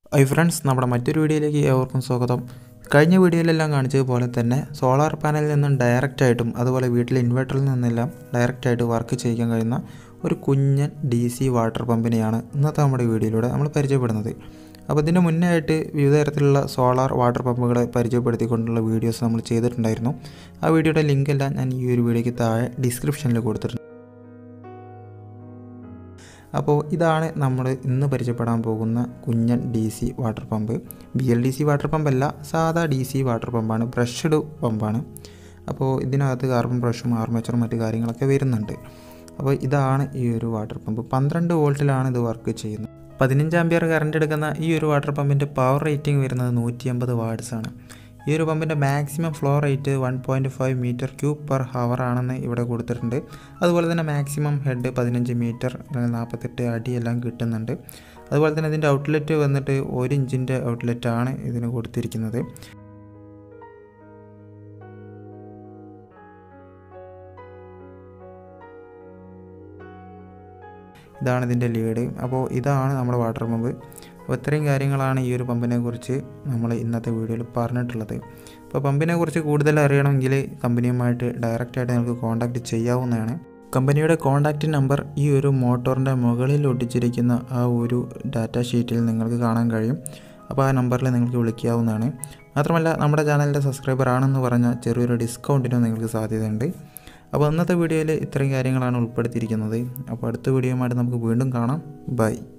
I friends നമ്മുടെ മറ്റൊരു വീഡിയോയിലേക്ക് ഏവർക്കും സ്വാഗതം കഴിഞ്ഞ വീഡിയോയിലെല്ലാം കാണിച്ചതുപോലെ തന്നെ സോളാർ പാനലിൽ നിന്നും ഡയറക്റ്റ് ആയിട്ടും അതുപോലെ വീട്ടിലെ ഇൻവെർട്ടറിൽ നിന്നെല്ലാം ഡയറക്റ്റ് ആയിട്ട് വർക്ക് ചെയ്യിക്കാൻ കഴിയുന്ന ഒരു കുഞ്ഞൻ ഡി സി വാട്ടർ പമ്പിനെയാണ് ഇന്നത്തെ നമ്മുടെ വീഡിയോയിലൂടെ നമ്മൾ പരിചയപ്പെടുന്നത് അപ്പോൾ ഇതിന് മുന്നേ ആയിട്ട് വിവിധ തരത്തിലുള്ള സോളാർ വാട്ടർ പമ്പുകളെ പരിചയപ്പെടുത്തിക്കൊണ്ടുള്ള വീഡിയോസ് നമ്മൾ ചെയ്തിട്ടുണ്ടായിരുന്നു ആ വീഡിയോയുടെ ലിങ്ക് എല്ലാം ഞാൻ ഈ ഒരു വീഡിയോയ്ക്ക് താഴെ ഡിസ്ക്രിപ്ഷനിൽ കൊടുത്തിട്ടുണ്ട് അപ്പോൾ ഇതാണ് നമ്മൾ ഇന്ന് പരിചയപ്പെടാൻ പോകുന്ന കുഞ്ഞൻ D C water pump B L D C water പമ്പല്ല സാധാ ഡി സി വാട്ടർ പമ്പാണ് ബ്രഷ്ഡ് പമ്പാണ് അപ്പോൾ ഇതിനകത്ത് കാർബൺ ബ്രഷും ആർമേച്ചറും മറ്റു കാര്യങ്ങളൊക്കെ വരുന്നുണ്ട് അപ്പോൾ ഇതാണ് ഈ ഒരു വാട്ടർ പമ്പ് പന്ത്രണ്ട് വോൾട്ടിലാണ് ഇത് വർക്ക് ചെയ്യുന്നത് പതിനഞ്ച് ആംബിയർ കറണ്ട് എടുക്കുന്ന ഈ ഒരു വാട്ടർ പമ്പിൻ്റെ പവർ റേറ്റിംഗ് വരുന്നത് നൂറ്റി അമ്പത് വാട്ട്സ് ആണ് ഈ ഒരു പമ്പിൻ്റെ maximum flow rate one point five metre cube per hour ആണെന്ന് ഇവിടെ കൊടുത്തിട്ടുണ്ട് അതുപോലെ തന്നെ മാക്സിമം ഹെഡ് പതിനഞ്ച് മീറ്റർ അല്ലെങ്കിൽ നാൽപ്പത്തെട്ട് അടി എല്ലാം കിട്ടുന്നുണ്ട് അതുപോലെ തന്നെ ഇതിൻ്റെ ഔട്ട്ലെറ്റ് വന്നിട്ട് ഒരു ഇഞ്ചിൻ്റെ ഔട്ട്ലെറ്റാണ് ഇതിന് കൊടുത്തിരിക്കുന്നത് ഇതാണ് ഇതിൻ്റെ ലീഡ് അപ്പോൾ ഇതാണ് നമ്മുടെ വാട്ടർ പമ്പ് അപ്പോൾ ഇത്രയും കാര്യങ്ങളാണ് ഈ ഒരു പമ്പിനെ കുറിച്ച് നമ്മൾ ഇന്നത്തെ വീഡിയോയിൽ പറഞ്ഞിട്ടുള്ളത് അപ്പോൾ പമ്പിനെ കുറിച്ച് കൂടുതൽ അറിയണമെങ്കിൽ കമ്പനിയുമായിട്ട് ഡയറക്റ്റായിട്ട് നിങ്ങൾക്ക് കോൺടാക്റ്റ് ചെയ്യാവുന്നതാണ് കമ്പനിയുടെ കോൺടാക്റ്റ് നമ്പർ ഈ ഒരു മോട്ടോറിൻ്റെ മുകളിൽ ഒട്ടിച്ചിരിക്കുന്ന ആ ഒരു ഡാറ്റ ഷീറ്റിൽ നിങ്ങൾക്ക് കാണാൻ കഴിയും അപ്പോൾ ആ നമ്പറിൽ നിങ്ങൾക്ക് വിളിക്കാവുന്നതാണ് മാത്രമല്ല നമ്മുടെ ചാനലിൻ്റെ സബ്സ്ക്രൈബർ ആണെന്ന് പറഞ്ഞാൽ ചെറിയൊരു ഡിസ്കൗണ്ടിനും നിങ്ങൾക്ക് സാധ്യതയുണ്ട് അപ്പോൾ ഇന്നത്തെ വീഡിയോയിൽ ഇത്രയും കാര്യങ്ങളാണ് ഉൾപ്പെടുത്തിയിരിക്കുന്നത് അപ്പോൾ അടുത്ത വീഡിയോയുമായിട്ട് നമുക്ക് വീണ്ടും കാണാം ബൈ